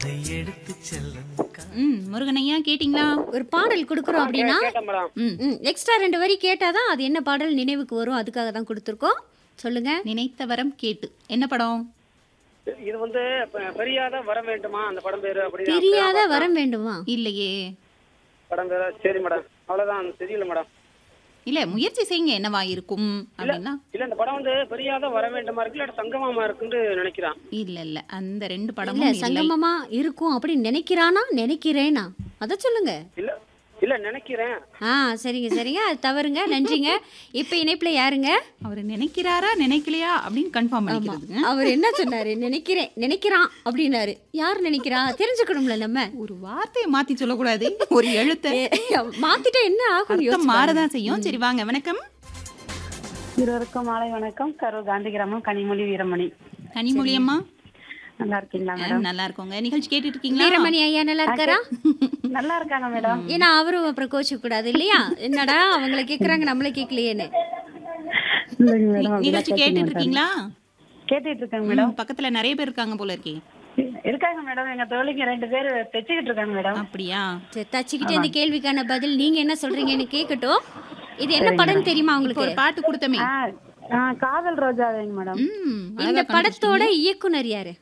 எடுத்து செல்லும் ம் முருகனையா கேட்டிங்களா ஒரு பாடல் கொடுக்குறோம் அப்படின்னா கேட்டேன் மேடம் ம் ம் எக்ஸ்ட்ரா ரெண்டு வரி கேட்டாதான் அது என்ன பாடல் நினைவுக்கு வரும் அதுக்காக தான் கொடுத்துருக்கோம் சொல்லுங்க நினைத்த வரம் கேட்டு என்ன படம் இது வந்து ப- பெரியாத வர வேண்டுமா அந்த படம் பேரு அப்படி தெரியாத வரம் வேண்டுமா இல்லையே படம் பேரு சரி மேடம் அவ்வளவுதான் தெரியல மேடம் இல்ல முயற்சி செய்யுங்க என்னவா இருக்கும் அப்படின்னா இல்ல இந்த படம் வந்து பெரியாத வர வேண்டுமா இருக்கு இல்ல சங்கமாமா இருக்குன்னு நினைக்கிறான் இல்ல இல்ல அந்த ரெண்டு இல்ல படமும் இல்லை சங்கமமா இருக்கும் அப்படின்னு நினைக்கிறானா நினைக்கிறேனா அத சொல்லுங்க இல்ல இல்ல நினைக்கிறேன் ஆ சரிங்க சரிங்க அது தவறுங்க நன்றிங்க இப்ப இணைப்புல யாருங்க அவர் நினைக்கிறாரா நினைக்கலையா அப்படின்னு கன்ஃபார்ம் பண்ணிக்கிறது அவர் என்ன சொன்னாரு நினைக்கிறேன் நினைக்கிறான் அப்படின்னாரு யார் நினைக்கிறா தெரிஞ்சுக்கணும்ல நம்ம ஒரு வார்த்தையை மாத்தி சொல்லக்கூடாது ஒரு எழுத்தை ஏ, மாத்திட்டா என்ன ஆகும் அர்த்தம் யோசிச்சு மாறதான் செய்யும் சரி வாங்க வணக்கம் இருவருக்கும் மாலை வணக்கம் கரூர் காந்தி கிராமம் கனிமொழி வீரமணி கனிமொழி அம்மா நல்லா இருக்கீங்களா ஆ, மேடம் நல்லா இருக்கோங்க நிகழ்ச்சி கேட்டுட்டு இருக்கீங்களா வீரமணி ஐயா நல்லா இருக்காரா நல்லா இருக்காங்க மேடம் ஏன்னா அவரும் அப்புறம் கோச்சிக்க கூடாது இல்லையா என்னடா அவங்கள கேக்குறாங்க நம்மள கேட்கலையேன்னு இல்லைங்க மேடம் நிகழ்ச்சி கேட்டுட்டு இருக்கீங்களா கேட்டுட்டு இருக்கேங்க மேடம் ம், பக்கத்துல நிறைய பேர் இருக்காங்க போல இருக்கே இருக்காங்க மேடம் எங்க தோழிங்க ரெண்டு பேர் தைச்சுக்கிட்டு இருக்காங்க மேடம் அப்படியா சரி தச்சுக்கிட்டு இந்த கேள்விக்கான பதில் நீங்க என்ன சொல்றீங்கன்னு கேட்கட்டும் இது என்ன படம் தெரியுமா இப்போ உங்களுக்கு ஒரு பாட்டு கொடுத்தமே ஆ, ஆ, காதல் ரோஜாவேங்க மேடம் ம், இந்த அழகா படத்தோட இயக்குனர் யாரு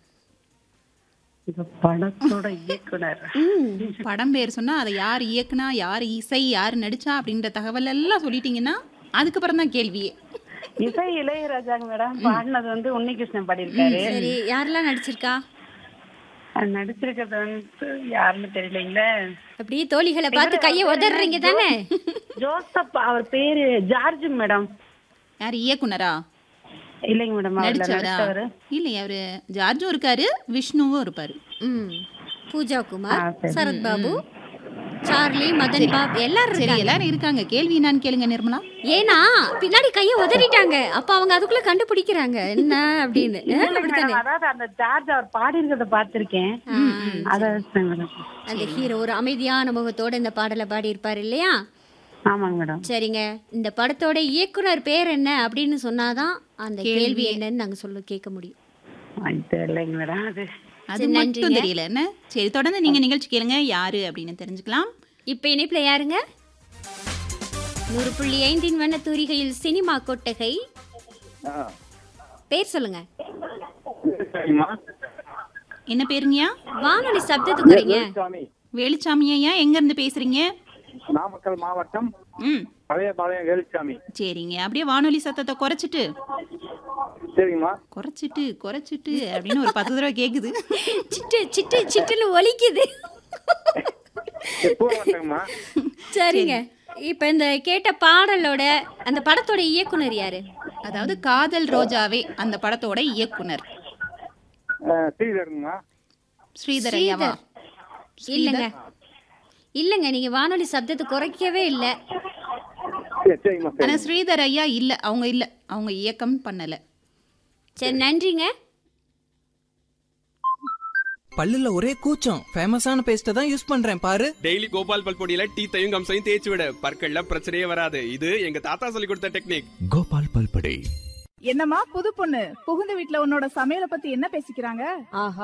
இந்த படத்தோட இயக்குனர் படம் பேர் சொன்னா அதை யார் இயக்குனா யார் இசை யார் நடிச்சா அப்படின்ற தகவல் எல்லாம் சொல்லிட்டீங்கன்னா அதுக்கப்புறம் தான் கேள்வியே இசை இளையராஜாங்க மேடம் பாடினது வந்து உன்னிகிருஷ்ணன் பாடியிருக்காரு சரி யாரெல்லாம் நடிச்சிருக்கா அது நடிச்சிருக்கிறது வந்து யாருன்னு தெரியலீங்களே அப்படியே தோழிகளை பார்த்து கையை உதறீங்க தானே ஜோசப் அவர் பேரு ஜார்ஜுங்க மேடம் யார் இயக்குனரா இல்லைங்க மேடம் அவர் நடிச்சவரா நடிச்சவரு இல்லையா அவரு ஜார்ஜும் இருக்காரு விஷ்ணுவும் இருப்பாரு ம் பூஜா குமார் ஆ, சரி. சரத் பாபு சார்லி மதன் பாப் எல்லாரும் சரி இருக்காங்க எல்லாரும் இருக்காங்க கேள்வி என்னன்னு கேளுங்க நிர்மலா ஏன்னா பின்னாடி கையை உதறிட்டாங்க அப்ப அவங்க அதுக்குள்ள கண்டுபிடிக்கிறாங்க என்ன அப்படின்னு ஆ, இல்லைங்க அப்படித்தானே மேடம் அதாவது அந்த ஜார்ஜ் அவர் பாடியிருக்கிறத பார்த்திருக்கேன் அதை வச்சுதான் மேடம் அந்த ஹீரோ ஒரு அமைதியான முகத்தோட இந்த பாடலை பாடி இருப்பாரு இல்லையா ஆமாங்க மேடம் சரிங்க இந்த படத்தோட இயக்குனர் பேர் என்ன அப்படின்னு சொன்னாதான் அந்த கேள்வி என்னன்னு நாங்க சொல்ல கேட்க முடியும் அது தெரியலைங்க மேடம் அது அது சரி, மட்டும் நன்றிங்க. தெரியல என்ன சரி தொடர்ந்து நீங்க நிகழ்ச்சி கேளுங்க யாரு அப்படின்னு தெரிஞ்சுக்கலாம் இப்ப இணைப்புல யாருங்க நூறு புள்ளி ஐந்தின் வண்ண தூரிகையில் சினிமா கொட்டகை பேர் சொல்லுங்க என்ன பேருங்கய்யா வானொலி சப்தத்துக்கு வரீங்க சாமி வேலுச்சாமி ஐயா எங்க இருந்து பேசுறீங்க நாமக்கல் மாவட்டம் ம் பழைய பாளையம் வேலுச்சாமி சரிங்க அப்படியே வானொலி சத்தத்தை குறைச்சிட்டு சரிங்கம்மா குறைச்சிட்டு குறைச்சிட்டு அப்படின்னு ஒரு பத்து தடவை கேக்குது சிட்டு சிட்டு சிட்டுன்னு ஒலிக்குது எப்போ மாட்டேங்கம்மா சரிங்க இப்ப இந்த கேட்ட பாடலோட அந்த படத்தோட இயக்குனர் யாரு அதாவது காதல் ரோஜாவே அந்த படத்தோட இயக்குனர் ஸ்ரீதருங்கம்மா ஸ்ரீதர் ஐயாவா இல்லைங்க இல்லைங்க நீங்க வானொலி சப்தத்தை குறைக்கவே இல்லை சரி சரிங்கம்மா ஆனா சரி ஸ்ரீதர் ஐயா இல்ல அவங்க இல்ல அவங்க இயக்கம் பண்ணல சரி நன்றிங்க பல்லுல ஒரே கூச்சம் ஃபேமஸான பேஸ்ட்டை தான் யூஸ் பண்றேன் பாரு டெய்லி கோபால் பல் பொடியில டீத்தையும் கம்சையும் தேய்ச்சி விட பற்கள்ல பிரச்சனையே வராது இது எங்க தாத்தா சொல்லி கொடுத்த டெக்னிக் கோபால் பல்படை என்னம்மா புது பொண்ணு புகுந்த வீட்ல உன்னோட சமையல பத்தி என்ன பேசிக்கிறாங்க ஆஹா